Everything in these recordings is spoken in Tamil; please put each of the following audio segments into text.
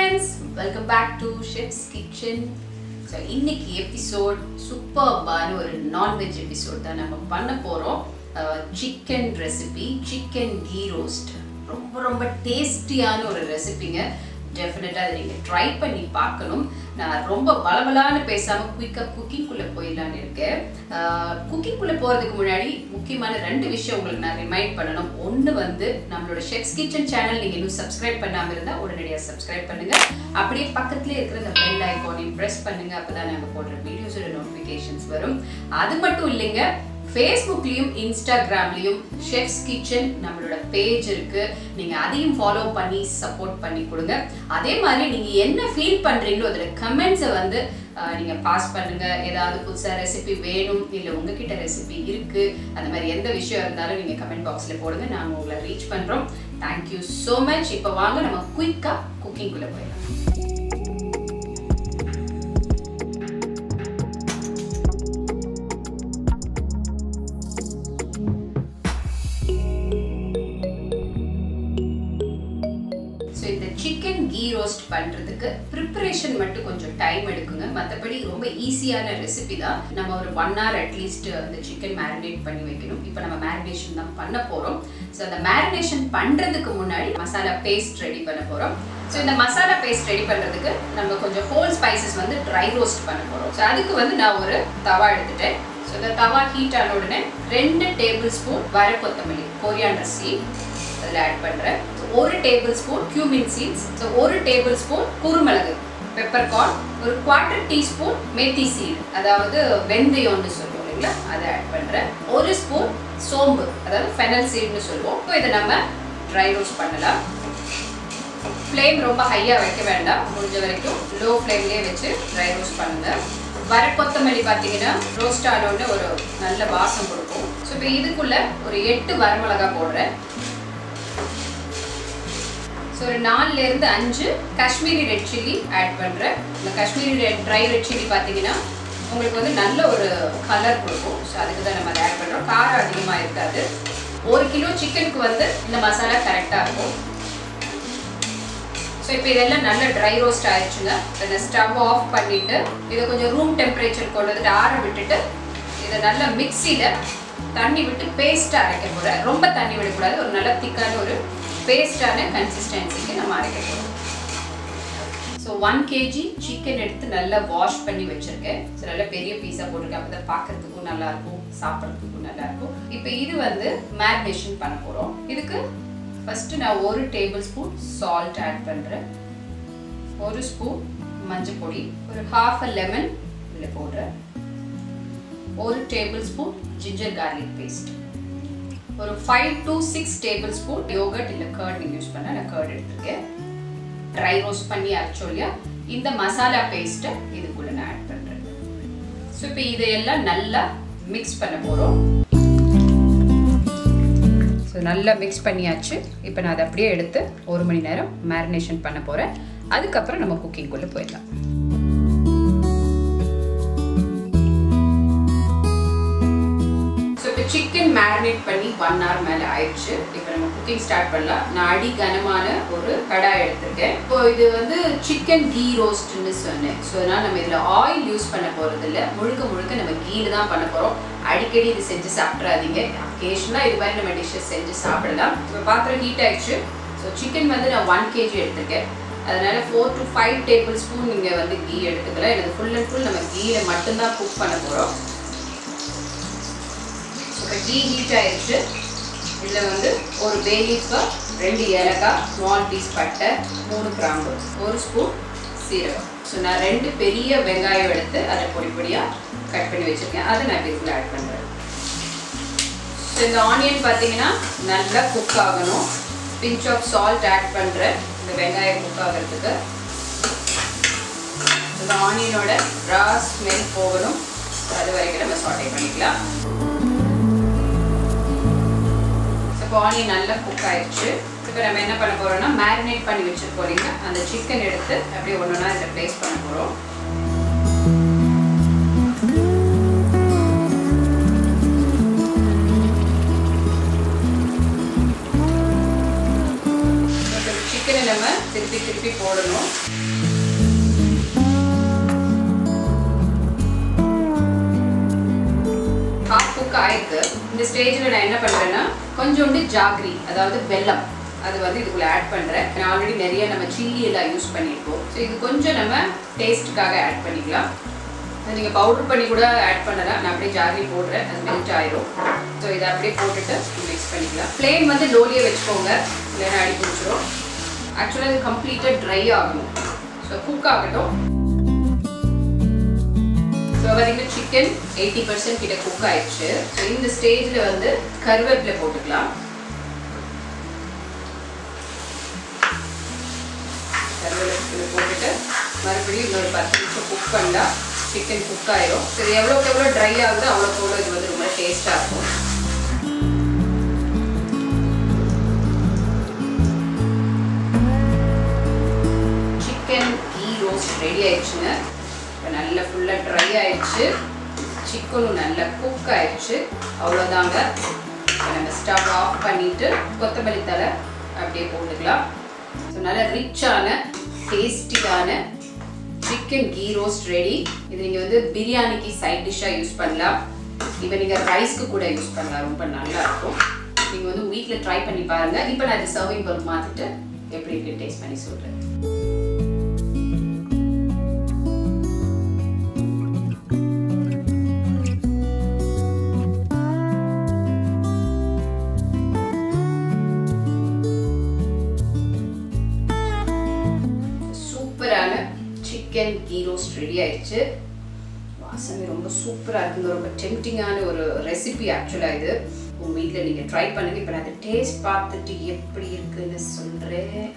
friends welcome back to chef's kitchen so இன்னைக்கு எபிசோட் சூப்பர்பான ஒரு நான்வெஜ் எபிசோட் தான் நம்ம பண்ண போகிறோம் chicken recipe chicken ghee roast ரொம்ப ரொம்ப டேஸ்டியான ஒரு ரெசிபிங்க டெஃபினட்டாக அதை நீங்கள் ட்ரை பண்ணி பார்க்கணும் நான் ரொம்ப பலபலான்னு பேசாமல் குயிக்காக குக்கிங்குள்ளே போயிடலான்னு இருக்கேன் குக்கிங்குள்ளே போகிறதுக்கு முன்னாடி முக்கியமான ரெண்டு விஷயம் உங்களுக்கு நான் ரிமைண்ட் பண்ணணும் ஒன்று வந்து நம்மளோட ஷெஃப்ஸ் கிச்சன் சேனல் நீங்கள் இன்னும் சப்ஸ்கிரைப் பண்ணாமல் இருந்தால் உடனடியாக சப்ஸ்கிரைப் பண்ணுங்கள் அப்படியே பக்கத்துலேயே இருக்கிற இந்த பெல் ஐக்கானையும் ப்ரெஸ் பண்ணுங்கள் அப்போ தான் நாங்கள் போடுற வீடியோஸோட நோட்டிஃபிகேஷன்ஸ் வரும் அது மட்டும் இல்லைங்க ஃபேஸ்புக்லேயும் இன்ஸ்டாகிராம்லேயும் ஷெஃப்ஸ் கிச்சன் நம்மளோட பேஜ் இருக்கு நீங்க அதையும் ஃபாலோ பண்ணி சப்போர்ட் பண்ணி கொடுங்க அதே மாதிரி நீங்க என்ன ஃபீல் பண்றீங்களோ அதில் கமெண்ட்ஸை வந்து அஹ், நீங்க பாஸ் பண்ணுங்க ஏதாவது புதுசா ரெசிபி வேணும் இல்லை உங்ககிட்ட ரெசிபி இருக்கு அந்த மாதிரி எந்த விஷயம் இருந்தாலும் நீங்க கமெண்ட் பாக்ஸ்ல போடுங்க நாங்க உங்களை ரீச் பண்றோம் தேங்க்யூ ஸோ மச் இப்போ வாங்க நம்ம குயிக்கா குக்கிங்குள்ள போயிடலாம் ஸோ இந்த சிக்கன் கீ ரோஸ்ட் பண்ணுறதுக்கு ப்ரிப்பரேஷன் மட்டும் கொஞ்சம் டைம் எடுக்குங்க மற்றபடி ரொம்ப ஈஸியான ரெசிபி தான் நம்ம ஒரு ஒன் ஹவர் அட்லீஸ்ட் அந்த சிக்கன் மேரினேட் பண்ணி வைக்கணும் இப்போ நம்ம மேரினேஷன் தான் பண்ண போகிறோம் ஸோ அந்த மேரினேஷன் பண்ணுறதுக்கு முன்னாடி மசாலா பேஸ்ட் ரெடி பண்ண போகிறோம் ஸோ இந்த மசாலா பேஸ்ட் ரெடி பண்ணுறதுக்கு நம்ம கொஞ்சம் ஹோல் ஸ்பைசஸ் வந்து ட்ரை ரோஸ்ட் பண்ண போகிறோம் ஸோ அதுக்கு வந்து நான் ஒரு தவா எடுத்துட்டேன் ஸோ இந்த தவா ஹீட் ஆன உடனே ரெண்டு டேபிள் ஸ்பூன் வர கொத்தமல்லி கொரியாண்டர் சீட் அதில் ஆட் பண்ணுறேன் ஒரு tablespoon cumin seeds so ஒரு டேபிள் ஸ்பூன் குருமிளகு பெப்பர் கார்ன் ஒரு குவார்ட்டர் டீஸ்பூன் மெத்தி சீட் அதாவது வெந்தயம்னு சொல்லுவோம் இல்லைங்களா அதை ஆட் பண்ணுறேன் ஒரு ஸ்பூன் சோம்பு அதாவது ஃபெனல் சீட்னு சொல்லுவோம் இப்போ இதை நம்ம ட்ரை ரோஸ்ட் பண்ணலாம் ஃப்ளேம் ரொம்ப ஹையாக வைக்க வேண்டாம் முடிஞ்ச வரைக்கும் லோ ஃப்ளேம்லேயே வச்சு ட்ரை ரோஸ்ட் பண்ணுங்க வர கொத்தமல்லி பார்த்தீங்கன்னா ரோஸ்ட் ஆனோடனே ஒரு நல்ல வாசம் கொடுக்கும் ஸோ இப்போ இதுக்குள்ள ஒரு எட்டு வரமிளகா போடுறேன் ஸோ ஒரு நாலுலேருந்து அஞ்சு காஷ்மீரி ரெட் சில்லி ஆட் பண்ணுறேன் இந்த Kashmiri red dry red chilli பார்த்தீங்கன்னா உங்களுக்கு வந்து நல்ல ஒரு கலர் கொடுக்கும் ஸோ அதுக்கு தான் நம்ம அதை ஆட் பண்ணுறோம் காரம் அதிகமாக இருக்காது ஒரு கிலோ சிக்கனுக்கு வந்து இந்த மசாலா கரெக்டாக இருக்கும் ஸோ இப்போ இதெல்லாம் நல்ல ட்ரை ரோஸ்ட் ஆயிடுச்சுங்க இந்த ஸ்டவ் ஆஃப் பண்ணிவிட்டு இதை கொஞ்சம் ரூம் டெம்பரேச்சர் கொண்டு வந்துட்டு ஆற விட்டுட்டு இதை நல்லா மிக்சியில் தண்ணி விட்டு பேஸ்ட்டாக அரைக்க போகிறேன் ரொம்ப தண்ணி விடக்கூடாது ஒரு நல்ல திக்கான ஒரு பேஸ்டான கன்சிஸ்டன்சிக்கு நம்ம அரைக்க போகிறோம் ஸோ ஒன் கேஜி சிக்கன் எடுத்து நல்லா வாஷ் பண்ணி வச்சுருக்கேன் ஸோ நல்ல பெரிய பீஸாக போட்டிருக்கேன் அப்போ தான் பார்க்கறதுக்கும் நல்லாயிருக்கும் சாப்பிட்றதுக்கும் நல்லாயிருக்கும் இப்போ இது வந்து மேரினேஷன் பண்ண போகிறோம் இதுக்கு ஃபஸ்ட்டு நான் ஒரு டேபிள் ஸ்பூன் சால்ட் ஆட் பண்ணுறேன் ஒரு ஸ்பூன் மஞ்சள் பொடி ஒரு ஹாஃப் அ லெமன் இதில் போடுறேன் ஒரு tablespoon ginger garlic paste ஒரு five to six tablespoon yoghurt இல்லை கர்ட் நீங்கள் யூஸ் பண்ணால் நான் கர்ட் எடுத்துருக்கேன் ட்ரை ரோஸ்ட் பண்ணி அரைச்சோம் இல்லையா இந்த மசாலா பேஸ்ட்டை இதுக்குள்ளே நான் ஆட் பண்ணுறேன் ஸோ இப்போ இதையெல்லாம் நல்லா மிக்ஸ் பண்ண போகிறோம் ஸோ நல்லா மிக்ஸ் பண்ணியாச்சு இப்போ நான் அதை அப்படியே எடுத்து ஒரு மணி நேரம் மேரினேஷன் பண்ண போகிறேன் அதுக்கப்புறம் நம்ம குக்கிங்குள்ளே போயிடலாம் ஸோ இப்போ சிக்கன் மேரினேட் பண்ணி ஒன் ஹவர் மேலே ஆயிடுச்சு இப்போ நம்ம குக்கிங் ஸ்டார்ட் பண்ணலாம் நான் அடி கனமான ஒரு கடாய் எடுத்திருக்கேன் இப்போ இது வந்து சிக்கன் கீ ரோஸ்ட்னு சொன்னேன் ஸோ அதனால் நம்ம இதில் ஆயில் யூஸ் பண்ண போகிறது இல்லை முழுக்க முழுக்க நம்ம கீழ தான் பண்ண போகிறோம் அடிக்கடி இது செஞ்சு சாப்பிட்றாதீங்க அக்கேஷனாக இது மாதிரி நம்ம டிஷ்ஷஸ் செஞ்சு சாப்பிடலாம் இப்போ பாத்திரம் ஹீட் ஆயிடுச்சு ஸோ சிக்கன் வந்து நான் ஒன் கேஜி எடுத்திருக்கேன் அதனால four to five tablespoon நீங்கள் வந்து கீ எடுத்துக்கலாம் எனக்கு ஃபுல் அண்ட் ஃபுல் நம்ம கீழ மட்டும்தான் குக் பண்ண போகிறோம் இப்போ கீ ஹீட் ஆயிடுச்சு இதில் வந்து ஒரு பே லீஃபு ரெண்டு ஏலக்காய் ஸ்மால் பீஸ் பட்டை மூணு கிராம்பு ஒரு ஸ்பூன் சீரகம் ஸோ நான் ரெண்டு பெரிய வெங்காயம் எடுத்து அதை பொடி பொடியாக கட் பண்ணி வச்சுருக்கேன் அதை நான் இதுக்குள்ள ஆட் பண்ணுறேன் ஸோ இந்த ஆனியன் பார்த்தீங்கன்னா நல்லா குக் ஆகணும் பிஞ்ச் ஆஃப் சால்ட் ஆட் பண்ணுறேன் இந்த வெங்காயம் குக் ஆகிறதுக்கு இந்த ஆனியனோட ரா ஸ்மெல் போகணும் அது வரைக்கும் நம்ம சாட்டை பண்ணிக்கலாம் இப்போ ஆனியன் நல்லா குக் ஆயிடுச்சு இப்போ நம்ம என்ன பண்ண போறோம்னா மேரினேட் பண்ணி வச்சிருக்கோம் இல்லைங்க அந்த சிக்கன் எடுத்து அப்படியே ஒன்று ஒன்றா இதில் ப்ளேஸ் பண்ண போகிறோம் சிக்கனை நம்ம திருப்பி திருப்பி போடணும் ஹாஃப் குக் ஆயிருக்கு இந்த ஸ்டேஜில் நான் என்ன பண்ணுறேன்னா கொஞ்சோண்டு ஜாக்ரி அதாவது வெல்லம் அது வந்து இதுக்குள்ள ஆட் பண்ணுறேன் நான் ஆல்ரெடி நிறைய நம்ம சில்லி எல்லாம் யூஸ் பண்ணியிருக்கோம் ஸோ இது கொஞ்சம் நம்ம டேஸ்ட்டுக்காக ஆட் பண்ணிக்கலாம் நீங்கள் பவுடர் பண்ணி கூட ஆட் பண்ணலாம் நான் அப்படியே ஜாகரி போடுறேன் அது மெல்ட் ஆயிரும் ஸோ இதை அப்படியே போட்டுட்டு மிக்ஸ் பண்ணிக்கலாம் ஃப்ளேம் வந்து லோலியே வச்சுக்கோங்க இல்லைன்னா அடி பிடிச்சிரும் ஆக்சுவலாக இது கம்ப்ளீட்டாக ட்ரை ஆகணும் ஸோ குக் ஆகட்டும் ஸோ பார்த்தீங்கன்னா சிக்கன் எயிட்டி பர்சன்ட் கிட்ட குக் ஆயிடுச்சு ஸோ இந்த ஸ்டேஜில் வந்து கருவேப்பிலை போட்டுக்கலாம் கருவேப்பிலை போட்டுட்டு மறுபடியும் இன்னொரு பத்து நிமிஷம் குக் பண்ணா சிக்கன் குக் ஆயிரும் ஸோ இது எவ்வளோக்கு எவ்வளோ ட்ரை ஆகுதோ அவ்வளோக்கு எவ்வளோ இது வந்து ரொம்ப டேஸ்ட்டாக இருக்கும் சிக்கன் கீ ரோஸ்ட் ரெடி ஆயிடுச்சுங்க இப்போ நல்லா ஃபுல்லாக ட்ரை ஆயிடுச்சு சிக்கனும் நல்லா குக் ஆயிடுச்சு அவ்வளோதாங்க இப்போ நம்ம ஸ்டவ் ஆஃப் பண்ணிவிட்டு கொத்தமல்லி தலை அப்படியே போட்டுக்கலாம் ஸோ நல்லா ரிச்சான டேஸ்டியான சிக்கன் கீ ரோஸ்ட் ரெடி இது நீங்கள் வந்து பிரியாணிக்கு சைட் டிஷ்ஷாக யூஸ் பண்ணலாம் இப்போ நீங்கள் ரைஸ்க்கு கூட யூஸ் பண்ணலாம் ரொம்ப நல்லா இருக்கும் நீங்கள் வந்து வீட்டில் ட்ரை பண்ணி பாருங்கள் இப்போ நான் இது சர்விங் பவுல் மாற்றிட்டு எப்படி இருக்கு டேஸ்ட் பண்ணி சொல்கிறேன் சூப்பரான சிக்கன் கீ ரோஸ்ட் ரெடி ஆயிடுச்சு வாசனை ரொம்ப சூப்பராக இருக்குங்க ரொம்ப டெம்டிங்கான ஒரு ரெசிபி ஆக்சுவலாக இது உங்கள் வீட்டில் நீங்கள் ட்ரை பண்ணுங்க இப்போ நான் அதை டேஸ்ட் பார்த்துட்டு எப்படி இருக்குன்னு சொல்கிறேன்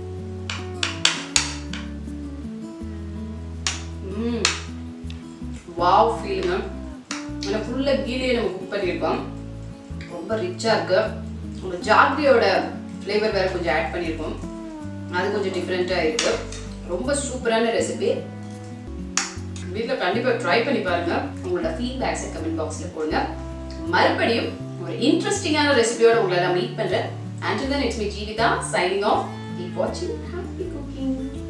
ம் வாவ் ஃபீலுங்க ஆனால் ஃபுல்லாக கீழே நம்ம குக் பண்ணியிருக்கோம் ரொம்ப ரிச்சாக இருக்கு உங்கள் ஜாக்ரியோட ஃப்ளேவர் வேறு கொஞ்சம் ஆட் பண்ணியிருக்கோம் அது கொஞ்சம் டிஃப்ரெண்ட்டாக இருக்கு ரொம்ப சூப்பரான ரெசிபி வீட்டில் கண்டிப்பாக ட்ரை பண்ணி பாருங்க உங்களோட ஃபீட்பேக்ஸை கமெண்ட் பாக்ஸில் போடுங்க மறுபடியும் ஒரு இன்ட்ரெஸ்டிங்கான ரெசிபியோட உங்களை நான் மீட் பண்ணுறேன் and then it's me Jeevitha signing off keep வாட்சிங் ஹாப்பி குக்கிங்